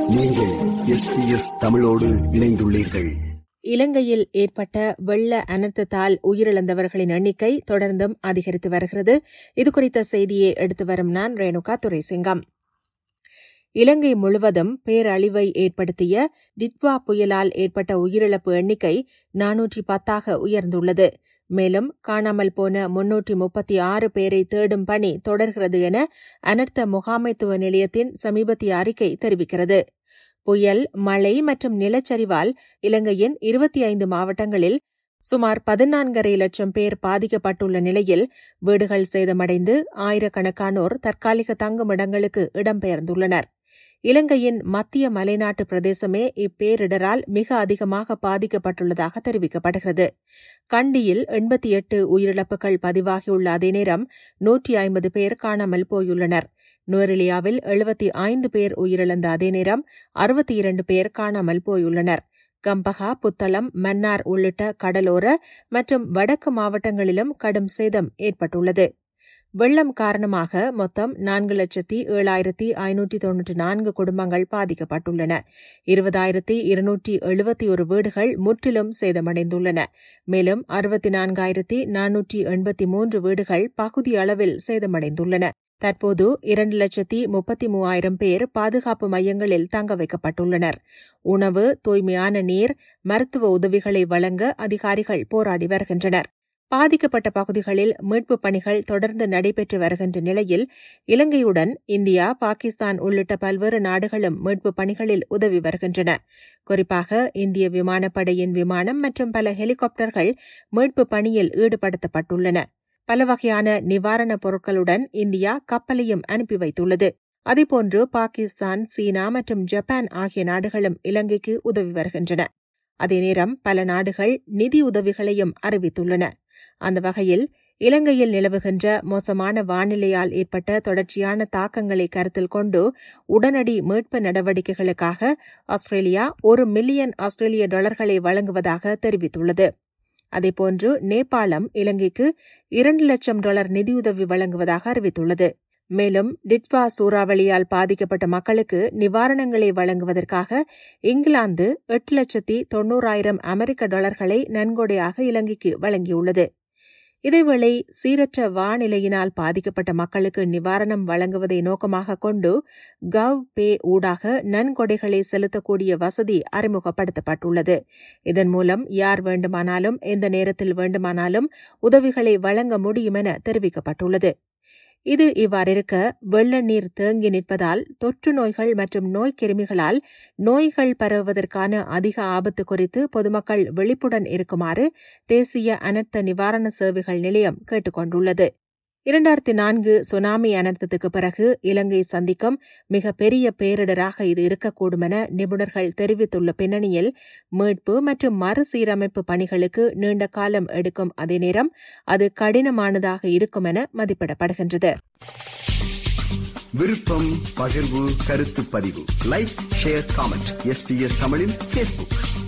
நீங்கள் எஸ்பிஎஸ் தமிழோடு இணைந்துள்ளீர்கள் இலங்கையில் ஏற்பட்ட வெள்ள அனர்த்தத்தால் உயிரிழந்தவர்களின் எண்ணிக்கை தொடர்ந்தும் அதிகரித்து வருகிறது இதுகுறித்த செய்தியை எடுத்து வரும் நான் ரேணுகா துரைசிங்கம் இலங்கை முழுவதும் பேரழிவை ஏற்படுத்திய டிட்வா புயலால் ஏற்பட்ட உயிரிழப்பு எண்ணிக்கை நானூற்றி பத்தாக உயர்ந்துள்ளது மேலும் காணாமல் போன முன்னூற்றி முப்பத்தி ஆறு பேரை தேடும் பணி தொடர்கிறது என அனர்த்த முகாமைத்துவ நிலையத்தின் சமீபத்திய அறிக்கை தெரிவிக்கிறது புயல் மழை மற்றும் நிலச்சரிவால் இலங்கையின் இருபத்தி ஐந்து மாவட்டங்களில் சுமார் பதினான்கரை லட்சம் பேர் பாதிக்கப்பட்டுள்ள நிலையில் வீடுகள் சேதமடைந்து ஆயிரக்கணக்கானோர் தற்காலிக தங்குமிடங்களுக்கு இடம்பெயர்ந்துள்ளனர் இலங்கையின் மத்திய மலைநாட்டு பிரதேசமே இப்பேரிடரால் மிக அதிகமாக பாதிக்கப்பட்டுள்ளதாக தெரிவிக்கப்படுகிறது கண்டியில் எண்பத்தி எட்டு உயிரிழப்புகள் பதிவாகியுள்ள அதே நேரம் நூற்றி ஐம்பது பேர் காணாமல் போயுள்ளனர் நுவரெலியாவில் எழுபத்தி ஐந்து பேர் உயிரிழந்த அதே நேரம் அறுபத்தி இரண்டு பேர் காணாமல் போயுள்ளனர் கம்பகா புத்தளம் மன்னார் உள்ளிட்ட கடலோர மற்றும் வடக்கு மாவட்டங்களிலும் கடும் சேதம் ஏற்பட்டுள்ளது வெள்ளம் காரணமாக மொத்தம் நான்கு லட்சத்தி ஏழாயிரத்தி ஐநூற்றி தொன்னூற்றி நான்கு குடும்பங்கள் பாதிக்கப்பட்டுள்ளன இருபதாயிரத்தி இருநூற்றி எழுபத்தி ஒரு வீடுகள் முற்றிலும் சேதமடைந்துள்ளன மேலும் அறுபத்தி நான்காயிரத்தி நானூற்றி எண்பத்தி மூன்று வீடுகள் பகுதி அளவில் சேதமடைந்துள்ளன தற்போது இரண்டு லட்சத்தி முப்பத்தி மூவாயிரம் பேர் பாதுகாப்பு மையங்களில் தங்க வைக்கப்பட்டுள்ளனர் உணவு தூய்மையான நீர் மருத்துவ உதவிகளை வழங்க அதிகாரிகள் போராடி வருகின்றனர் பாதிக்கப்பட்ட பகுதிகளில் மீட்புப் பணிகள் தொடர்ந்து நடைபெற்று வருகின்ற நிலையில் இலங்கையுடன் இந்தியா பாகிஸ்தான் உள்ளிட்ட பல்வேறு நாடுகளும் மீட்புப் பணிகளில் உதவி வருகின்றன குறிப்பாக இந்திய விமானப்படையின் விமானம் மற்றும் பல ஹெலிகாப்டர்கள் மீட்புப் பணியில் ஈடுபடுத்தப்பட்டுள்ளன பல வகையான நிவாரணப் பொருட்களுடன் இந்தியா கப்பலையும் அனுப்பி வைத்துள்ளது அதேபோன்று பாகிஸ்தான் சீனா மற்றும் ஜப்பான் ஆகிய நாடுகளும் இலங்கைக்கு உதவி வருகின்றன அதே நேரம் பல நாடுகள் நிதி உதவிகளையும் அறிவித்துள்ளன அந்த வகையில் இலங்கையில் நிலவுகின்ற மோசமான வானிலையால் ஏற்பட்ட தொடர்ச்சியான தாக்கங்களை கருத்தில் கொண்டு உடனடி மீட்பு நடவடிக்கைகளுக்காக ஆஸ்திரேலியா ஒரு மில்லியன் ஆஸ்திரேலிய டாலர்களை வழங்குவதாக தெரிவித்துள்ளது அதேபோன்று நேபாளம் இலங்கைக்கு இரண்டு லட்சம் டாலர் நிதியுதவி வழங்குவதாக அறிவித்துள்ளது மேலும் டிட்வா சூறாவளியால் பாதிக்கப்பட்ட மக்களுக்கு நிவாரணங்களை வழங்குவதற்காக இங்கிலாந்து எட்டு லட்சத்தி தொன்னூறாயிரம் அமெரிக்க டாலர்களை நன்கொடையாக இலங்கைக்கு வழங்கியுள்ளது இதேவேளை சீரற்ற வானிலையினால் பாதிக்கப்பட்ட மக்களுக்கு நிவாரணம் வழங்குவதை நோக்கமாக கொண்டு கவ் பே ஊடாக நன்கொடைகளை செலுத்தக்கூடிய வசதி அறிமுகப்படுத்தப்பட்டுள்ளது இதன் மூலம் யார் வேண்டுமானாலும் எந்த நேரத்தில் வேண்டுமானாலும் உதவிகளை வழங்க முடியும் என தெரிவிக்கப்பட்டுள்ளது இது இவ்வாறிருக்க வெள்ள நீர் தேங்கி நிற்பதால் தொற்று நோய்கள் மற்றும் நோய்க்கிருமிகளால் நோய்கள் பரவுவதற்கான அதிக ஆபத்து குறித்து பொதுமக்கள் விழிப்புடன் இருக்குமாறு தேசிய அனர்த்த நிவாரண சேவைகள் நிலையம் கேட்டுக் கொண்டுள்ளது இரண்டாயிரத்தி நான்கு சுனாமி அனர்த்தத்துக்கு பிறகு இலங்கை சந்திக்கும் மிக பெரிய பேரிடராக இது இருக்கக்கூடும் என நிபுணர்கள் தெரிவித்துள்ள பின்னணியில் மீட்பு மற்றும் மறுசீரமைப்பு பணிகளுக்கு நீண்ட காலம் எடுக்கும் அதே நேரம் அது கடினமானதாக இருக்கும் என மதிப்பிடப்படுகின்றது விருப்பம் பகிர்வு கருத்து பதிவு லைக் ஷேர் காமெண்ட் எஸ்பிஎஸ் தமிழின் பேஸ்புக்